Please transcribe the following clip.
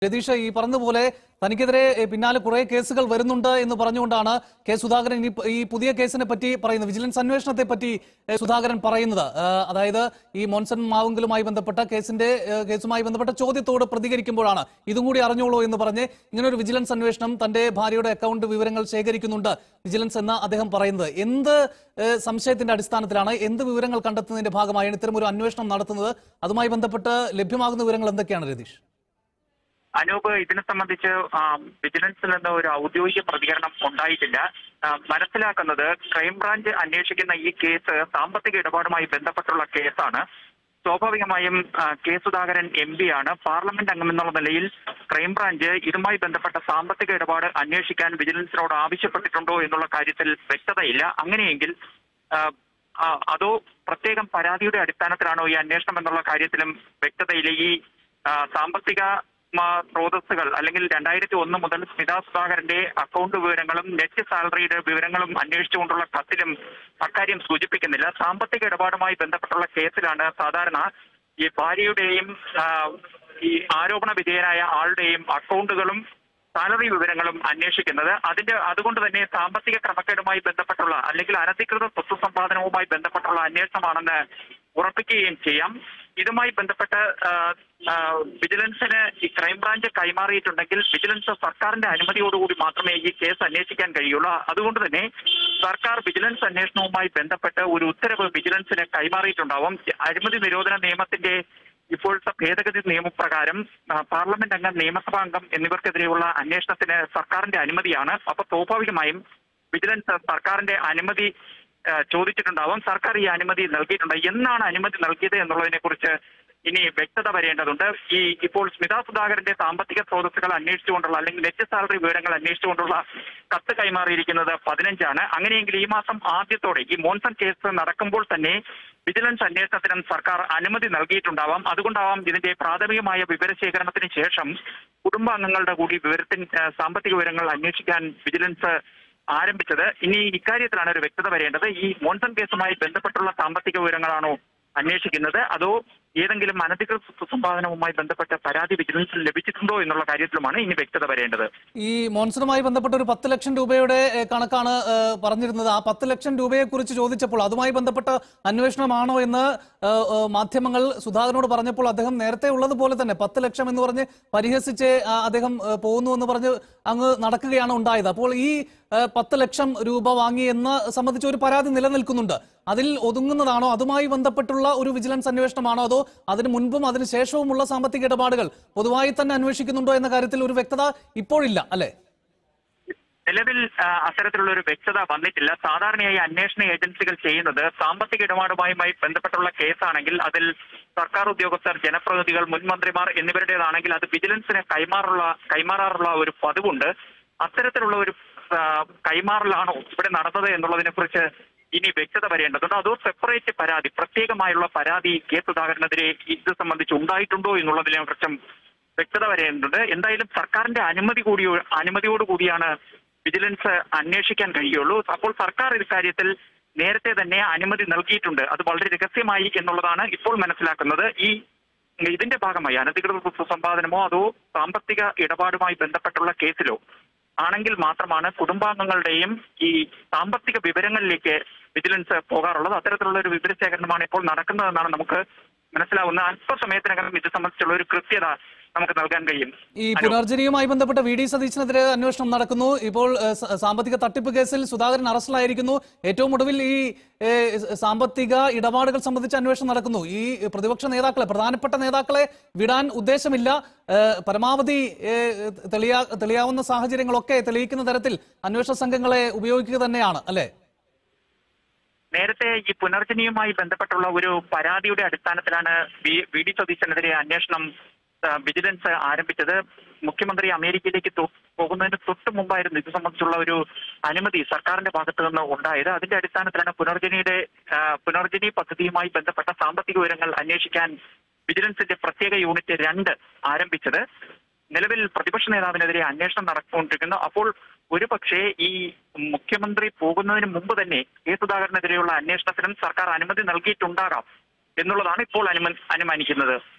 രതീഷ് ഈ പറഞ്ഞതുപോലെ തനിക്കെതിരെ ഏ, പിന്നാലെ കുറെ കേസുകൾ വരുന്നുണ്ട് എന്ന് പറഞ്ഞുകൊണ്ടാണ് കെ സുധാകരൻ ഈ ഈ പുതിയ കേസിനെ പറ്റി പറയുന്നത് വിജിലൻസ് അന്വേഷണത്തെ പറ്റി ഏ, സുധാകരൻ പറയുന്നത് ആ, അതായത് ഈ മോൻസൺ മാവുങ്കലുമായി ബന്ധപ്പെട്ട കേസിന്റെ ഏ, കേസുമായി ബന്ധപ്പെട്ട ചോദ്യത്തോട് പ്രതികരിക്കുമ്പോഴാണ് ഇതും കൂടി അറിഞ്ഞോളൂ എന്ന് പറഞ്ഞ് ഇങ്ങനെ ഒരു വിജിലൻസ് അന്വേഷണം തന്റെ ഭാര്യയുടെ അക്കൗണ്ട് വിവരങ്ങൾ ശേഖരിക്കുന്നുണ്ട് വിജിലൻസ് എന്ന് അദ്ദേഹം പറയുന്നത് എന്ത് ഏ, സംശയത്തിന്റെ അടിസ്ഥാനത്തിലാണ് എന്ത് വിവരങ്ങൾ കണ്ടെത്തുന്നതിന്റെ ഭാഗമായാണ് ഇത്തരം ഒരു അന്വേഷണം നടത്തുന്നത് അതുമായി ബന്ധപ്പെട്ട് ലഭ്യമാകുന്ന വിവരങ്ങൾ എന്തൊക്കെയാണ് രതീഷ് അനൂപ് ഇതിനെ സംബന്ധിച്ച് ആ, വിജിലൻസിൽ നിന്ന് ഒരു ഔദ്യോഗിക പ്രതികരണം ഉണ്ടായിട്ടില്ല ആ, മനസ്സിലാക്കുന്നത് ക്രൈംബ്രാഞ്ച് അന്വേഷിക്കുന്ന ഈ കേസ് സാമ്പത്തിക ഇടപാടുമായി ബന്ധപ്പെട്ടുള്ള കേസാണ് സ്വാഭാവികമായും ആ, കെ സുധാകരൻ എം പി ആണ് പാർലമെന്റ് അംഗമെന്നുള്ള നിലയിൽ ക്രൈംബ്രാഞ്ച് ഇതുമായി ബന്ധപ്പെട്ട സാമ്പത്തിക ഇടപാട് അന്വേഷിക്കാൻ വിജിലൻസിനോട് ആവശ്യപ്പെട്ടിട്ടുണ്ടോ എന്നുള്ള കാര്യത്തിൽ വ്യക്തതയില്ല അങ്ങനെയെങ്കിൽ ആ, ആ, അതോ പ്രത്യേകം പരാതിയുടെ അടിസ്ഥാനത്തിലാണോ ഈ അന്വേഷണം എന്നുള്ള കാര്യത്തിലും വ്യക്തതയില്ല ഈ ആ, സാമ്പത്തിക മ, സ്രോതസ്സുകൾ അല്ലെങ്കിൽ രണ്ടായിരത്തി ഒന്ന് മുതൽ സ്മിത സുധാകരന്റെ അക്കൗണ്ട് വിവരങ്ങളും നെറ്റ് സാലറിയുടെ വിവരങ്ങളും അന്വേഷിച്ചുകൊണ്ടുള്ള കത്തിലും അക്കാര്യം സൂചിപ്പിക്കുന്നില്ല സാമ്പത്തിക ഇടപാടുമായി ബന്ധപ്പെട്ടുള്ള കേസിലാണ് സാധാരണ ഈ ഭാര്യയുടെയും ആ, ഈ ആരോപണ വിധേയനായ ആളുടെയും അക്കൗണ്ടുകളും സാലറി വിവരങ്ങളും അന്വേഷിക്കുന്നത് അതിന്റെ അതുകൊണ്ട് തന്നെ സാമ്പത്തിക ക്രമക്കേടുമായി ബന്ധപ്പെട്ടുള്ള അല്ലെങ്കിൽ അനധികൃത സ്വത്ത് സമ്പാദനവുമായി ബന്ധപ്പെട്ടുള്ള അന്വേഷണമാണെന്ന് ഉറപ്പിക്കുകയും ചെയ്യാം ഇതുമായി ബന്ധപ്പെട്ട് ആ, ആ, വിജിലൻസിന് ഈ ക്രൈംബ്രാഞ്ച് കൈമാറിയിട്ടുണ്ടെങ്കിൽ വിജിലൻസ് സർക്കാരിന്റെ അനുമതിയോടുകൂടി മാത്രമേ ഈ കേസ് അന്വേഷിക്കാൻ കഴിയുള്ളൂ അതുകൊണ്ട് തന്നെ സർക്കാർ വിജിലൻസ് അന്വേഷണവുമായി ബന്ധപ്പെട്ട് ഒരു ഉത്തരവ് വിജിലൻസിന് കൈമാറിയിട്ടുണ്ടാവും അഴിമതി നിരോധന നിയമത്തിന്റെ ഇപ്പോഴത്തെ ഭേദഗതി നിയമപ്രകാരം ആ, പാർലമെന്റ് അംഗം നിയമസഭാ അംഗം എന്നിവർക്കെതിരെയുള്ള അന്വേഷണത്തിന് സർക്കാരിന്റെ അനുമതിയാണ് അപ്പൊ സ്വാഭാവികമായും വിജിലൻസ് സർക്കാരിന്റെ അനുമതി ആ, ചോദിച്ചിട്ടുണ്ടാവും സർക്കാർ ഈ അനുമതി നൽകിയിട്ടുണ്ട് എന്നാണ് അനുമതി നൽകിയത് എന്നുള്ളതിനെ കുറിച്ച് ഇനി വ്യക്തത വരേണ്ടതുണ്ട് ഈ ഇപ്പോൾ സ്മിത സുധാകരന്റെ സാമ്പത്തിക സ്രോതസ്സുകൾ അന്വേഷിച്ചുകൊണ്ടുള്ള അല്ലെങ്കിൽ നെറ്റ് സാലറി വിവരങ്ങൾ അന്വേഷിച്ചുകൊണ്ടുള്ള കത്ത് കൈമാറിയിരിക്കുന്നത് പതിനഞ്ചാണ് അങ്ങനെയെങ്കിൽ ഈ മാസം ആദ്യത്തോടെ ഈ മോൺസൺ കേസ് നടക്കുമ്പോൾ തന്നെ വിജിലൻസ് അന്വേഷണത്തിനും സർക്കാർ അനുമതി നൽകിയിട്ടുണ്ടാവാം അതുകൊണ്ടാവാം ഇതിന്റെ പ്രാഥമികമായ വിവരശേഖരണത്തിന് ശേഷം കുടുംബാംഗങ്ങളുടെ കൂടി വിവരത്തിന് ആ, സാമ്പത്തിക വിവരങ്ങൾ അന്വേഷിക്കാൻ വിജിലൻസ് ആരംഭിച്ചത് ഇനി ഇക്കാര്യത്തിലാണ് ഒരു വ്യക്തത വരേണ്ടത് ഈ മോൺസൺ കേസുമായി ബന്ധപ്പെട്ടുള്ള സാമ്പത്തിക വിവരങ്ങളാണോ അന്വേഷിക്കുന്നത് അതോ ഏതെങ്കിലും അനധികൃത സ്വത്ത് സമ്പാദനവുമായി ബന്ധപ്പെട്ട പരാതി വിജിലൻസിൽ ലഭിച്ചിട്ടുണ്ടോ എന്നുള്ള കാര്യത്തിലുമാണ് ഇനി വ്യക്തത വരേണ്ടത് ഈ മോൺസണുമായി ബന്ധപ്പെട്ട ഒരു പത്ത് ലക്ഷം രൂപയുടെ ഏഹ്, കണക്കാണ് ഏഹ്, പറഞ്ഞിരുന്നത് ആ പത്ത് ലക്ഷം രൂപയെ കുറിച്ച് ചോദിച്ചപ്പോൾ അതുമായി ബന്ധപ്പെട്ട അന്വേഷണമാണോ എന്ന് ഏഹ്, ഏഹ്, മാധ്യമങ്ങൾ സുധാകരനോട് പറഞ്ഞപ്പോൾ അദ്ദേഹം നേരത്തെ ഉള്ളതുപോലെ തന്നെ പത്ത് ലക്ഷം എന്ന് പറഞ്ഞ് പരിഹസിച്ച് ആ, അദ്ദേഹം ഏഹ്, പോകുന്നു എന്ന് പറഞ്ഞ് അങ്ങ് നടക്കുകയാണ് ഉണ്ടായത് അപ്പോൾ ഈ ഏഹ്, പത്ത് ലക്ഷം രൂപ വാങ്ങി എന്ന് സംബന്ധിച്ച് ഒരു പരാതി നിലനിൽക്കുന്നുണ്ട് അതിൽ ഒതുങ്ങുന്നതാണോ അതുമായി ബന്ധപ്പെട്ടുള്ള ഒരു വിജിലൻസ് അന്വേഷണമാണോ അതോ അതിന് മുൻപും അതിന് ശേഷവുമുള്ള സാമ്പത്തിക ഇടപാടുകൾ പൊതുവായി തന്നെ അന്വേഷിക്കുന്നുണ്ടോ എന്ന കാര്യത്തിൽ ഒരു വ്യക്തത ഇപ്പോഴില്ല അല്ലെ നിലവിൽ ആ, അത്തരത്തിലുള്ള ഒരു വ്യക്തത വന്നിട്ടില്ല സാധാരണയായി അന്വേഷണ ഏജൻസികൾ ചെയ്യുന്നത് സാമ്പത്തിക ഇടപാടുമായി ബന്ധപ്പെട്ടുള്ള കേസാണെങ്കിൽ അതിൽ സർക്കാർ ഉദ്യോഗസ്ഥർ ജനപ്രതിനിധികൾ മുൻ മന്ത്രിമാർ എന്നിവരുടേതാണെങ്കിൽ അത് വിജിലൻസിന് കൈമാറുള്ള കൈമാറാറുള്ള ഒരു പതിവുണ്ട് അത്തരത്തിലുള്ള ഒരു ആ, കൈമാറലാണോ ഇവിടെ നടന്നത് എന്നുള്ളതിനെ കുറിച്ച് ഇനി വ്യക്തത വരേണ്ടതുണ്ട് അതോ സെപ്പറേറ്റ് പരാതി പ്രത്യേകമായുള്ള പരാതി കെ സുധാകരനെതിരെ ഇത് സംബന്ധിച്ച് ഉണ്ടായിട്ടുണ്ടോ എന്നുള്ളതിനെ കുറിച്ചും വ്യക്തത വരേണ്ടതുണ്ട് എന്തായാലും സർക്കാരിന്റെ അനുമതി കൂടി അനുമതിയോട് കൂടിയാണ് വിജിലൻസ് അന്വേഷിക്കാൻ കഴിയുള്ളൂ അപ്പോൾ സർക്കാർ ഇക്കാര്യത്തിൽ നേരത്തെ തന്നെ അനുമതി നൽകിയിട്ടുണ്ട് അത് വളരെ രഹസ്യമായി എന്നുള്ളതാണ് ഇപ്പോൾ മനസ്സിലാക്കുന്നത് ഈ ഇതിന്റെ ഭാഗമായി അനധികൃത സ്വത്ത് സമ്പാദനമോ അതോ സാമ്പത്തിക ഇടപാടുമായി ബന്ധപ്പെട്ടുള്ള കേസിലോ ആണെങ്കിൽ മാത്രമാണ് കുടുംബാംഗങ്ങളുടെയും ഈ സാമ്പത്തിക വിവരങ്ങളിലേക്ക് വിജിലൻസ് പോകാറുള്ളത് അത്തരത്തിലുള്ള ഒരു വിവരശേഖരണമാണ് ഇപ്പോൾ നടക്കുന്നതെന്നാണ് നമുക്ക് മനസ്സിലാവുന്ന അല്പസമയത്തിനകം ഇത് സംബന്ധിച്ചുള്ള ഒരു കൃത്യത നമുക്ക് നൽകാൻ കഴിയും ഈ പുനർജനിയുമായി ബന്ധപ്പെട്ട വി ഡി സതീശനെതിരെ അന്വേഷണം നടക്കുന്നു ഇപ്പോൾ ഏഹ്, സ- സാമ്പത്തിക തട്ടിപ്പ് കേസിൽ സുധാകരൻ അറസ്റ്റിലായിരിക്കുന്നു ഏറ്റവും ഒടുവിൽ ഈ ഏഹ്, സാമ്പത്തിക ഇടപാടുകൾ സംബന്ധിച്ച് അന്വേഷണം നടക്കുന്നു ഈ പ്രതിപക്ഷ നേതാക്കളെ പ്രധാനപ്പെട്ട നേതാക്കളെ വിടാൻ ഉദ്ദേശമില്ല ഏഹ്, പരമാവധി ഏഹ്, തെളിയാ തെളിയാവുന്ന സാഹചര്യങ്ങളൊക്കെ തെളിയിക്കുന്ന തരത്തിൽ അന്വേഷണ സംഘങ്ങളെ ഉപയോഗിക്കുക തന്നെയാണ് അല്ലെ നേരത്തെ ഈ പുനർജനിയുമായി ബന്ധപ്പെട്ടുള്ള ഒരു പരാതിയുടെ അടിസ്ഥാനത്തിലാണ് വി- വി ഡി സതീശനെതിരെ അന്വേഷണം ആ, വിജിലൻസ് ആരംഭിച്ചത് മുഖ്യമന്ത്രി അമേരിക്കയിലേക്ക് തൊ- പോകുന്നതിന് തൊട്ട് മുമ്പായിരുന്നു ഇത് സംബന്ധിച്ചുള്ള ഒരു അനുമതി സർക്കാരിന്റെ ഭാഗത്ത് നിന്ന് ഉണ്ടായത് അതിന്റെ അടിസ്ഥാനത്തിലാണ് പുനർജനിയുടെ ആ, പുനർജനി പദ്ധതിയുമായി ബന്ധപ്പെട്ട സാമ്പത്തിക വിവരങ്ങൾ അന്വേഷിക്കാൻ വിജിലൻസിന്റെ പ്രത്യേക യൂണിറ്റ് രണ്ട് ആരംഭിച്ചത് നിലവിൽ പ്രതിപക്ഷ നേതാവിനെതിരെ അന്വേഷണം നടന്നുകൊണ്ടിരിക്കുന്നു അപ്പോൾ ഒരു പക്ഷേ ഈ മുഖ്യമന്ത്രി പോകുന്നതിന് മുമ്പ് തന്നെ കെ സുധാകരനെതിരെയുള്ള അന്വേഷണത്തിനും സർക്കാർ അനുമതി നൽകിയിട്ടുണ്ടാകാം എന്നുള്ളതാണ് ഇപ്പോൾ അനുമ അനുമാനിക്കുന്നത്